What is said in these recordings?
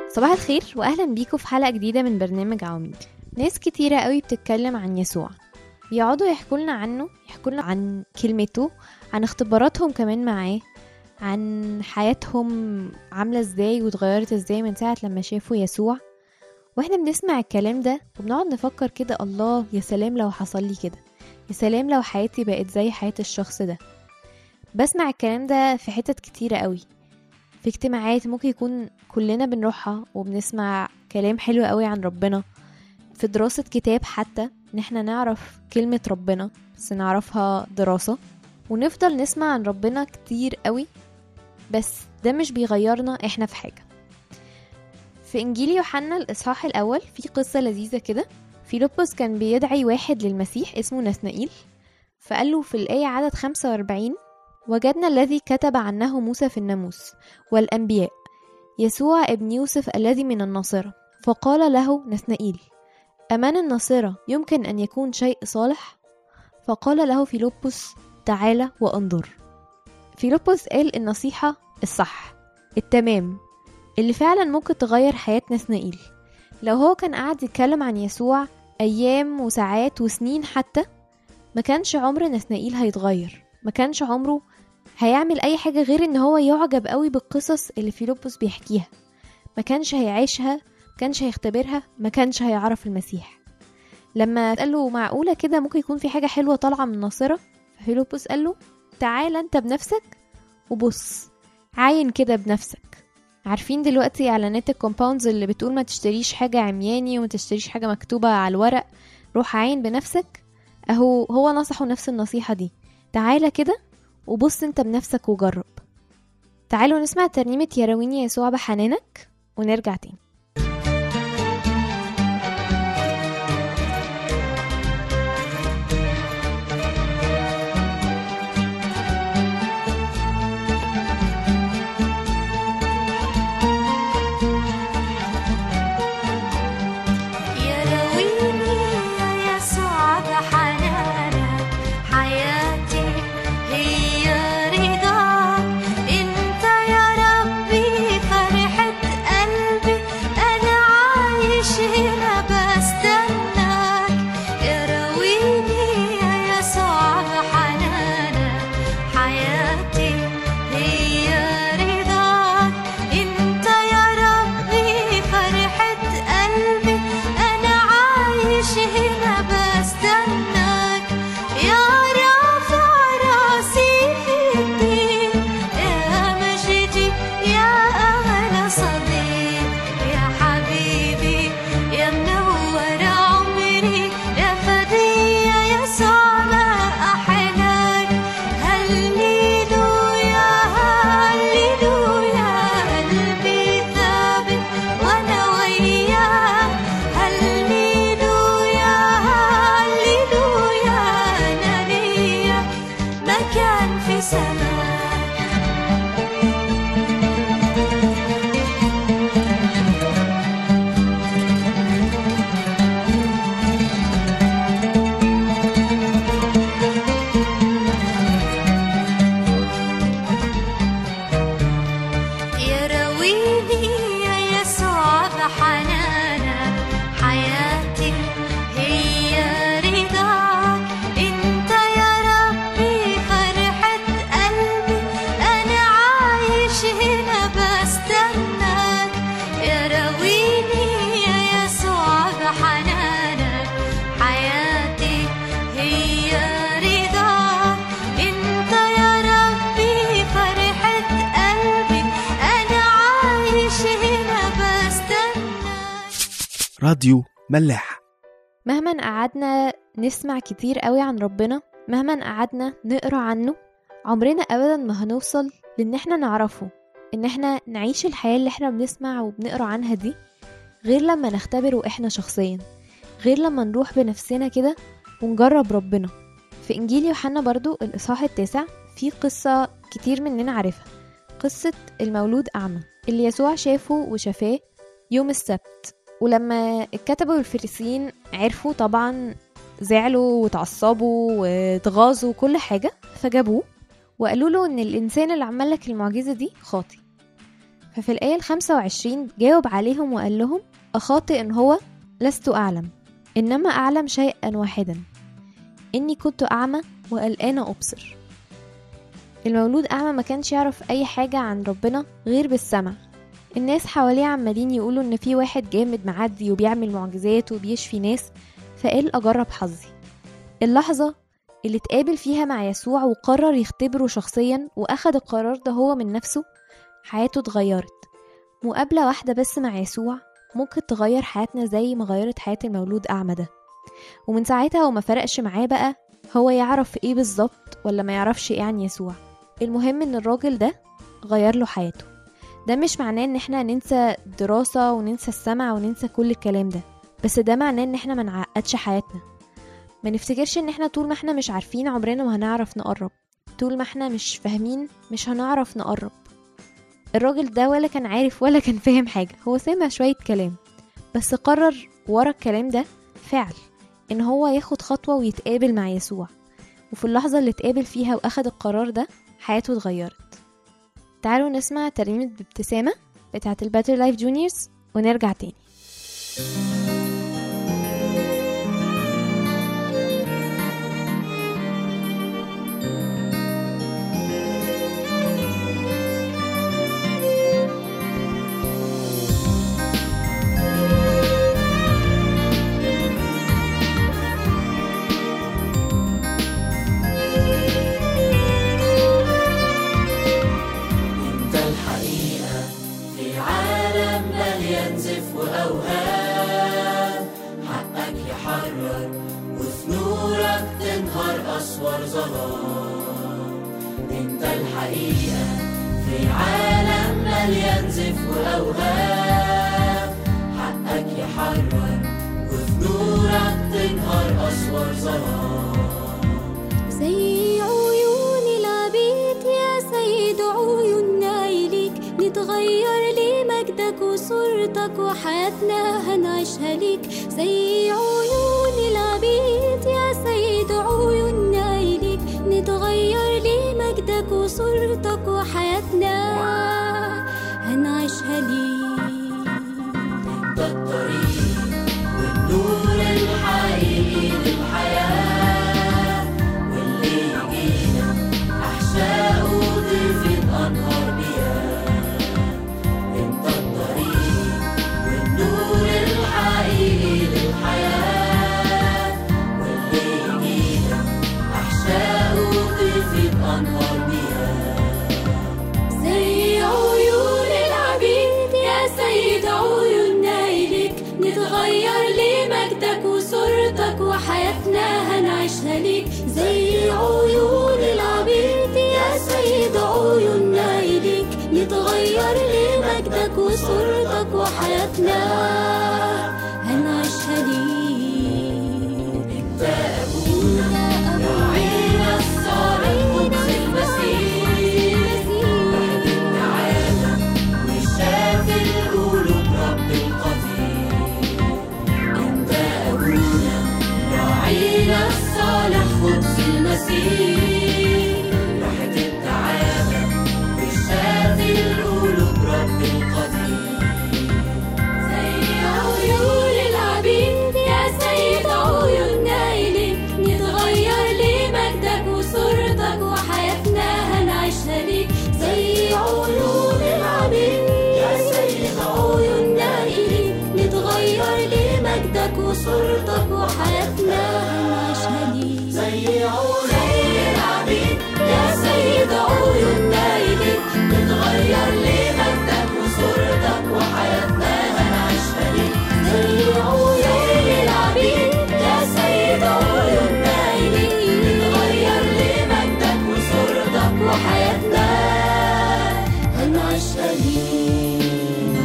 صباح الخير واهلا بيكم في حلقه جديده من برنامج عواميد ناس كتيره قوي بتتكلم عن يسوع بيقعدوا يحكوا لنا عنه يحكوا لنا عن كلمته عن اختباراتهم كمان معاه عن حياتهم عامله ازاي واتغيرت ازاي من ساعه لما شافوا يسوع واحنا بنسمع الكلام ده وبنقعد نفكر كده الله يا سلام لو حصل لي كده يا سلام لو حياتي بقت زي حياه الشخص ده بسمع الكلام ده في حتت كتيره قوي في اجتماعات ممكن يكون كلنا بنروحها وبنسمع كلام حلو قوي عن ربنا في دراسة كتاب حتى ان احنا نعرف كلمة ربنا بس نعرفها دراسة ونفضل نسمع عن ربنا كتير قوي بس ده مش بيغيرنا احنا في حاجة في انجيل يوحنا الاصحاح الاول في قصة لذيذة كده فيلبس كان بيدعي واحد للمسيح اسمه نثنائيل فقال له في الآية عدد 45 وجدنا الذي كتب عنه موسى في الناموس والأنبياء يسوع ابن يوسف الذي من الناصرة فقال له نثنائيل أمان الناصرة يمكن أن يكون شيء صالح؟ فقال له فيلبس تعالى وانظر فيلبس قال النصيحة الصح التمام اللي فعلا ممكن تغير حياة نثنائيل لو هو كان قاعد يتكلم عن يسوع أيام وساعات وسنين حتى ما كانش عمر نثنائيل هيتغير ما كانش عمره هيعمل اي حاجة غير ان هو يعجب قوي بالقصص اللي فيلبس بيحكيها ما كانش هيعيشها ما كانش هيختبرها ما كانش هيعرف المسيح لما قال له معقولة كده ممكن يكون في حاجة حلوة طالعة من الناصرة ففيلبس قال له تعال انت بنفسك وبص عاين كده بنفسك عارفين دلوقتي اعلانات الكومباوندز اللي بتقول ما تشتريش حاجة عمياني وما تشتريش حاجة مكتوبة على الورق روح عاين بنفسك اهو هو نصحه نفس النصيحة دي تعالى كده وبص انت بنفسك وجرب تعالوا نسمع ترنيمة يراويني يسوع بحنانك ونرجع تاني يراويني يا يسوع بحنانك حياتي هي رضاك انت يا ربي فرحة قلبي انا عايش هنا بستناك يراويني يا يسوع بحنانك حياتي هي رضاك انت يا ربي فرحة قلبي انا عايش هنا بستناك يا رافع راسي في الدين يا مجدي يا اغلى صديق يا حبيبي يا منور عمري يا فدي يا يسوع ما احلاك هللويا هللويا قلبي ثابت وانا وياك هللويا هللويا انا ليا مكان في سماك يراويني يا يسوع بحنانك حياتي هي رضاك انت يا ربي فرحة قلبي انا عايش هنا بستناك يراويني يا يسوع بحنانك حياتي هي رضاك انت يا ربي فرحة قلبي انا عايش هنا بستناك راديو ملاح مهما قعدنا نسمع كتير قوي عن ربنا مهما قعدنا نقرا عنه عمرنا ابدا ما هنوصل لان احنا نعرفه ان احنا نعيش الحياة اللي احنا بنسمع وبنقرا عنها دي غير لما نختبره احنا شخصيا غير لما نروح بنفسنا كده ونجرب ربنا في انجيل يوحنا برضو الاصحاح التاسع في قصة كتير مننا عارفها قصة المولود أعمى اللي يسوع شافه وشافاه يوم السبت ولما الكتبة والفريسيين عرفوا طبعا زعلوا وتعصبوا واتغاظوا وكل حاجة فجابوه وقالوا له ان الانسان اللي عمل لك المعجزة دي خاطي ففي الآية الخمسة وعشرين جاوب عليهم وقال لهم أخاطئ إن هو لست أعلم إنما أعلم شيئا واحدا إني كنت أعمى والآن أبصر المولود أعمى ما كانش يعرف أي حاجة عن ربنا غير بالسمع الناس حواليه عمالين يقولوا إن في واحد جامد معدي وبيعمل معجزات وبيشفي ناس فقال أجرب حظي اللحظة اللي اتقابل فيها مع يسوع وقرر يختبره شخصيا وأخد القرار ده هو من نفسه حياته اتغيرت مقابلة واحدة بس مع يسوع ممكن تغير حياتنا زي ما غيرت حياة المولود أعمى ده ومن ساعتها هو ما فرقش معاه بقى هو يعرف ايه بالظبط ولا ما يعرفش ايه عن يسوع المهم ان الراجل ده غير له حياته ده مش معناه ان احنا ننسى الدراسة وننسى السمع وننسى كل الكلام ده بس ده معناه ان احنا ما نعقدش حياتنا ما نفتكرش ان احنا طول ما احنا مش عارفين عمرنا ما هنعرف نقرب طول ما احنا مش فاهمين مش هنعرف نقرب الراجل ده ولا كان عارف ولا كان فاهم حاجة هو سمع شوية كلام بس قرر ورا الكلام ده فعل ان هو ياخد خطوة ويتقابل مع يسوع وفي اللحظة اللي اتقابل فيها واخد القرار ده حياته اتغيرت تعالوا نسمع ترنيمة بابتسامة بتاعة الباتر لايف جونيورز ونرجع تاني انت الحقيقة في عالم مليان زف وأوهام حقك يحرر وفي نورك تنهار أسوار ظلام انت الحقيقة في عالم مليان زف وأوهام حقك يحرر وفي نورك تنهار أسوار ظلام زي عيون العبيد يا سيد عيوننا إليك نتغير لمجدك وصورتك وحياتنا هنعيشها ليك زي عيون العبيد يا سيد عيوننا إليك نتغير لمجدك وصورتك وحياتنا هنعيشها ليك انت الطريق والنور الحقيقي للحياة واللي يجينا أحشائه ضيفة أنهار مياه انت الطريق والنور الحقيقي للحياة واللي يجينا أحشائه ضيفة أنهار مياه زي عيون العبيد يا سيد عيوننا إليك نتغير لمجدك وصورتك وحياتنا هنعيشها ليك زي عيون العبيد يا سيد عيوننا إليك نتغير لمجدك وصورتك وحياتنا هنعيشها ليك انت أبونا راعينا الصالح قدس المسيح واحد التعالى وشاف القلوب رب القدير انت ابونا راعينا الصالح قدس المسيح واحد التعالى وشاف القلوب رب القدير زي عيون العبيد يا سيد عيوننا إليك نتغير لمجدك وصورتك وحياتنا هنعيشها ليك زي عيون العبيد يا سيد عيوننا إليك نتغير لمجدك وصورتك وحياتنا هنعيشها ليك زي عيون العبيد يا سيد عيوننا إليك نتغير لمجدك وصورتك وحياتنا هنعيشها ليك زي عيون العبيد يا سيد عيوننا إليك نتغير لمجدك وصورتك وحياتنا هنعيشها ليك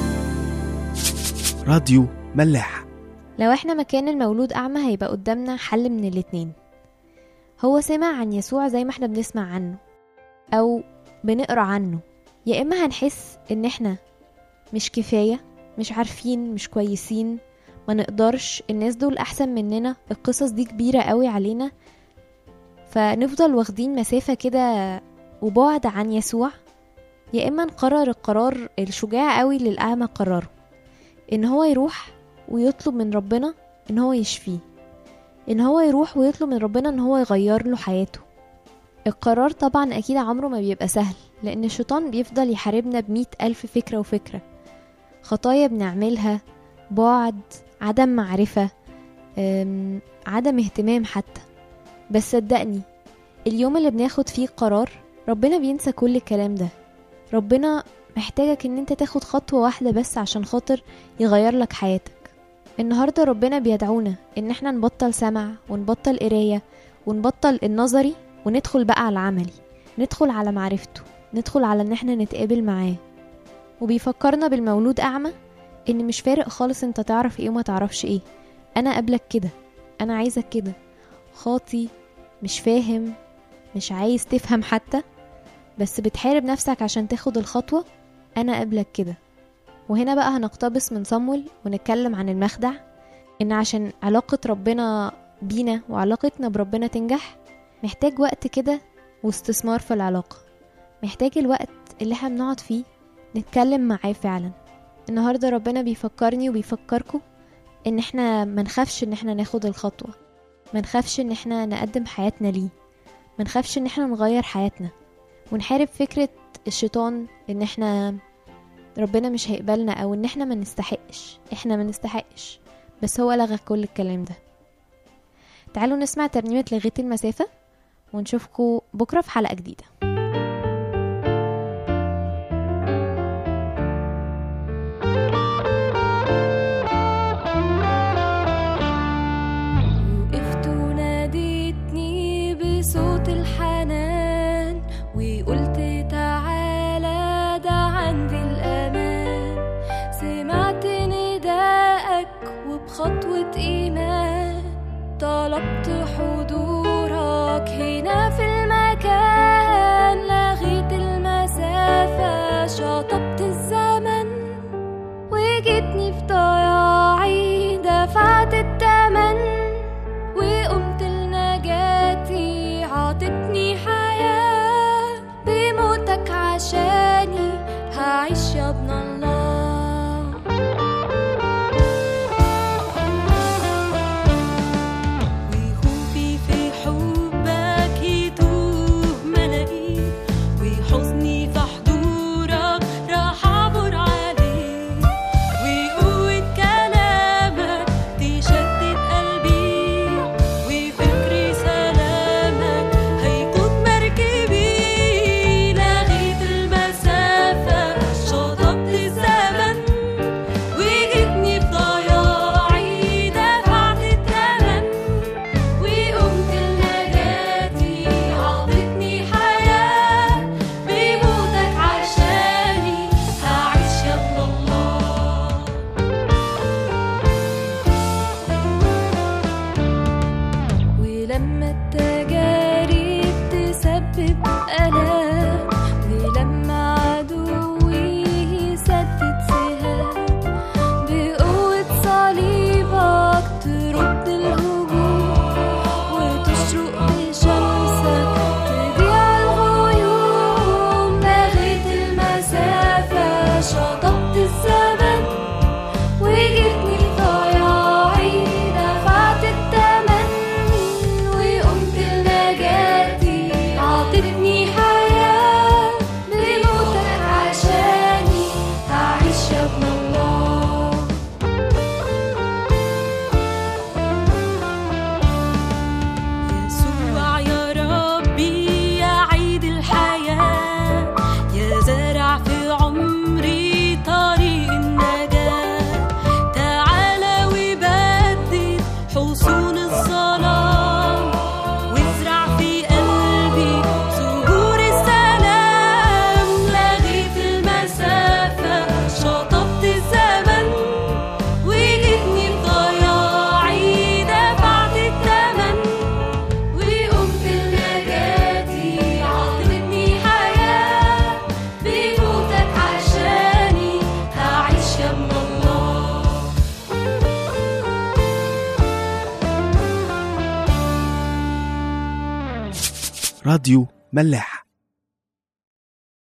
راديو ملاح لو احنا مكان المولود أعمى هيبقى قدامنا حل من الاتنين هو سمع عن يسوع زي ما احنا بنسمع عنه أو بنقرأ عنه يا إما هنحس إن احنا مش كفاية مش عارفين مش كويسين ما نقدرش الناس دول أحسن مننا القصص دي كبيرة قوي علينا فنفضل واخدين مسافة كده وبعد عن يسوع يا اما نقرر القرار الشجاع قوي اللي الاعمى قرره ان هو يروح ويطلب من ربنا ان هو يشفيه ان هو يروح ويطلب من ربنا ان هو يغير له حياته القرار طبعا اكيد عمره ما بيبقى سهل لان الشيطان بيفضل يحاربنا بمئة الف فكرة وفكرة خطايا بنعملها بعد عدم معرفة أم، عدم اهتمام حتى بس صدقني اليوم اللي بناخد فيه قرار ربنا بينسى كل الكلام ده ربنا محتاجك ان انت تاخد خطوة واحدة بس عشان خاطر يغير لك حياتك النهاردة ربنا بيدعونا ان احنا نبطل سمع ونبطل قراية ونبطل النظري وندخل بقى على العملي ندخل على معرفته ندخل على ان احنا نتقابل معاه وبيفكرنا بالمولود اعمى ان مش فارق خالص انت تعرف ايه وما تعرفش ايه انا قبلك كده انا عايزك كده خاطي مش فاهم مش عايز تفهم حتى بس بتحارب نفسك عشان تاخد الخطوة أنا قبلك كده وهنا بقى هنقتبس من صمول ونتكلم عن المخدع إن عشان علاقة ربنا بينا وعلاقتنا بربنا تنجح محتاج وقت كده واستثمار في العلاقة محتاج الوقت اللي احنا بنقعد فيه نتكلم معاه فعلا النهاردة ربنا بيفكرني وبيفكركم ان احنا منخافش ان احنا ناخد الخطوة منخافش ان احنا نقدم حياتنا ليه منخافش ان احنا نغير حياتنا ونحارب فكرة الشيطان ان احنا ربنا مش هيقبلنا او ان احنا ما نستحقش احنا ما نستحقش بس هو لغى كل الكلام ده تعالوا نسمع ترنيمة لغيت المسافة ونشوفكم بكرة في حلقة جديدة وقفت وناديتني بصوت الحنان وقلت تعالى ده عندي الأمان سمعت نداءك وبخطوة إيمان طلبت حضورك هنا في المكان لغيت المسافة شطبت الزمن وجيتني في ضياعي دفعت التمن وقمت لنجاتي عطتني حياة بموتك عشاني هعيش يا ابن الله وخوفي في حبك يتوه ملاقيه وحزني في حضورك راح اعبر عليه وقوة كلامك تشتت قلبي وفكري سلامك هيقود مركبي لغيت المسافة شطبت الزمن وجيتني في ضياعي دفعت التمن وقمت لنجاتي عطتني حياة بموتك عشاني هعيش يا ابن الله ولما التجارب تسبب ألام ولما عدوي يسدد سهام بقوة صليبك ترد الهجوم وتشرق بشمسك تضيع الغيوم لغيت المسافة شطبت الزمن وجيتني في ضياعي دفعت التمن وقمت لنجاتي عطتني حياة بموتك عشاني هعيش يا ابن الله يسوع يا ربي يا عيد الحياة يا زارع في عمري طريق النجاة تعالى وبدد حصون الظلام وازرع في قلبي زهور السلام لغيت المسافة شطبت الزمن وجيتني في ضياعي دفعت التمن وقمت لنجاتي عطتني حياة بموتك عشاني هعيش يا ابن الله راديو ملاح